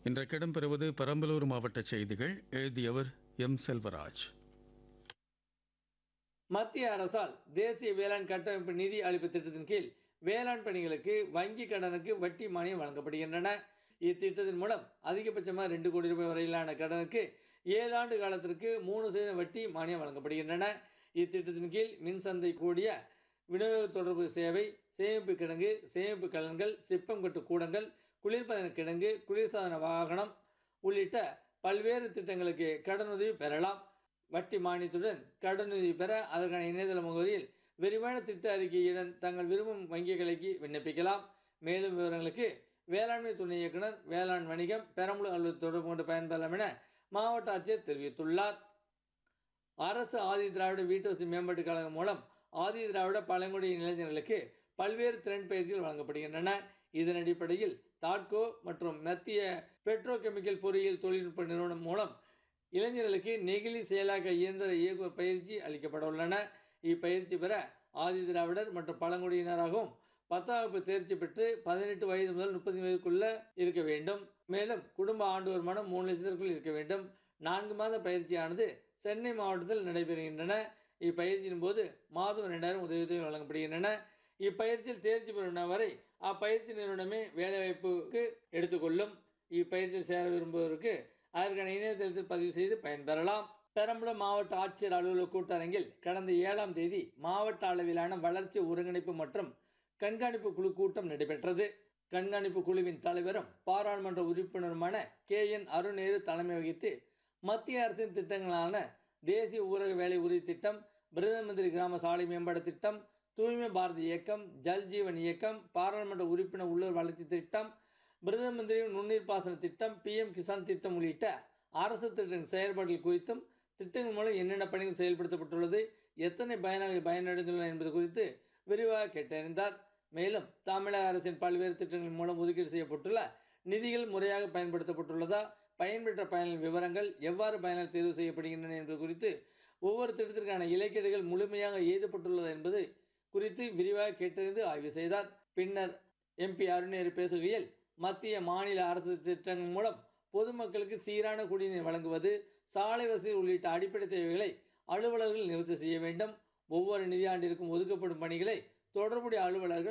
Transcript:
இன்றைக்கு இடம்பெறுவது பெரம்பலூர் மாவட்ட செய்திகள் எழுதியவர் எம் செல்வராஜ் மத்திய அரசால் தேசிய வேளாண் கட்டமைப்பு நிதி அளிப்பு திட்டத்தின் கீழ் வேளாண் பணிகளுக்கு வங்கி கடனுக்கு வட்டி மானியம் வழங்கப்படுகின்றன இத்திட்டத்தின் மூலம் அதிகபட்சமாக ரெண்டு கோடி ரூபாய் வரையிலான கடனுக்கு ஏழு ஆண்டு காலத்திற்கு மூணு சதவீதம் வட்டி மானியம் வழங்கப்படுகின்றன இத்திட்டத்தின் கீழ் மின்சந்தை கூடிய விநியோக தொடர்பு சேவை சேமிப்பு கிடங்கு சேமிப்பு கலன்கள் சிப்பம் கட்டு கூடங்கள் குளிர்பதன கிடங்கு குளிர்சாதன வாகனம் உள்ளிட்ட பல்வேறு திட்டங்களுக்கு கடனுதவி பெறலாம் வட்டி மானியத்துடன் கடனுதவி பெற அதற்கான இணையதள முகவரியில் விரிவான திட்ட அறிக்கையுடன் தங்கள் விரும்பும் வங்கி கிளைக்கு விண்ணப்பிக்கலாம் மேலும் விவரங்களுக்கு வேளாண்மை துணை இயக்குனர் வேளாண் வணிகம் பெரம்பலூர் அலுவலர் தொடர்பு கொண்டு பயன்பெறலாம் என மாவட்ட ஆட்சியர் தெரிவித்துள்ளார் அரசு ஆதி திராவிட வீட்டுவசதி மேம்பாட்டுக் கழகம் மூலம் ஆதி திராவிட பழங்குடியின இளைஞர்களுக்கு பல்வேறு திறன் பயிற்சிகள் வழங்கப்படுகின்றன இதன் அடிப்படையில் தாட்கோ மற்றும் மத்திய பெட்ரோகெமிக்கல் பொறியியல் தொழில்நுட்ப நிறுவனம் மூலம் இளைஞர்களுக்கு நெகிழி செயலாக்க இயந்திர இயக்குவ பயிற்சி அளிக்கப்பட உள்ளன இப்பயிற்சி பெற ஆதி திராவிடர் மற்றும் பழங்குடியினராகவும் பத்தாம் வகுப்பு தேர்ச்சி பெற்று பதினெட்டு வயது முதல் முப்பது வயதுக்குள்ள இருக்க வேண்டும் மேலும் குடும்ப ஆண்டு வருமானம் மூணு லட்சத்திற்குள் இருக்க வேண்டும் நான்கு மாத பயிற்சியானது சென்னை மாவட்டத்தில் நடைபெறுகின்றன இப்பயிற்சியின் போது மாதம் ரெண்டாயிரம் உதவித்தொகை வழங்கப்படுகின்றன இப்பயிற்சியில் தேர்ச்சி பெறும் வரை அப்பயிற்சி நிறுவனமே வேலைவாய்ப்புக்கு எடுத்துக்கொள்ளும் இப்பயிற்சியில் சேர விரும்புவோருக்கு அதற்கான இணையதளத்தில் பதிவு செய்து பயன்பெறலாம் பெரம்பலூர் மாவட்ட ஆட்சியர் அலுவலக கூட்டரங்கில் கடந்த ஏழாம் தேதி மாவட்ட அளவிலான வளர்ச்சி ஒருங்கிணைப்பு மற்றும் கண்காணிப்பு குழு கூட்டம் நடைபெற்றது கண்காணிப்பு குழுவின் தலைவரும் பாராளுமன்ற உறுப்பினருமான கே என் அருணேரு தலைமை வகித்து மத்திய அரசின் திட்டங்களான தேசிய ஊரக வேலை உறுதி திட்டம் பிரதம மந்திரி கிராம சாலை மேம்பாடு திட்டம் தூய்மை பாரத் இயக்கம் ஜல் ஜீவன் இயக்கம் பாராளுமன்ற உறுப்பினர் உள்ளூர் வளர்ச்சி திட்டம் பிரதம மந்திரி நுண்ணீர் பாசன திட்டம் பிஎம் கிசான் திட்டம் உள்ளிட்ட அரசு திட்டங்களின் செயல்பாடுகள் குறித்தும் திட்டங்கள் மூலம் என்னென்ன பணிகள் செயல்படுத்தப்பட்டுள்ளது எத்தனை பயனாளிகள் பயனடைந்துள்ளனர் என்பது குறித்து விரிவாக கேட்டறிந்தார் மேலும் தமிழக அரசின் பல்வேறு திட்டங்கள் மூலம் ஒதுக்கீடு செய்யப்பட்டுள்ள நிதிகள் முறையாக பயன்படுத்தப்பட்டுள்ளதா பயன்பெற்ற பயனாளர் விவரங்கள் எவ்வாறு பயனாளர் தேர்வு செய்யப்படுகின்றன என்பது குறித்து ஒவ்வொரு திட்டத்திற்கான இலக்கீடுகள் முழுமையாக எழுதப்பட்டுள்ளதா என்பது குறித்து விரிவாக கேட்டறிந்து ஆய்வு செய்தார் பின்னர் எம்பி அருணேரி பேசுகையில் மத்திய மாநில அரசு திட்டங்கள் மூலம் பொதுமக்களுக்கு சீரான குடிநீர் வழங்குவது சாலை வசதி உள்ளிட்ட அடிப்படை தேவைகளை அலுவலர்கள் நிவர்த்தி செய்ய வேண்டும் ஒவ்வொரு நிதியாண்டிற்கும் ஒதுக்கப்படும் பணிகளை தொடர்புடைய அலுவலர்கள்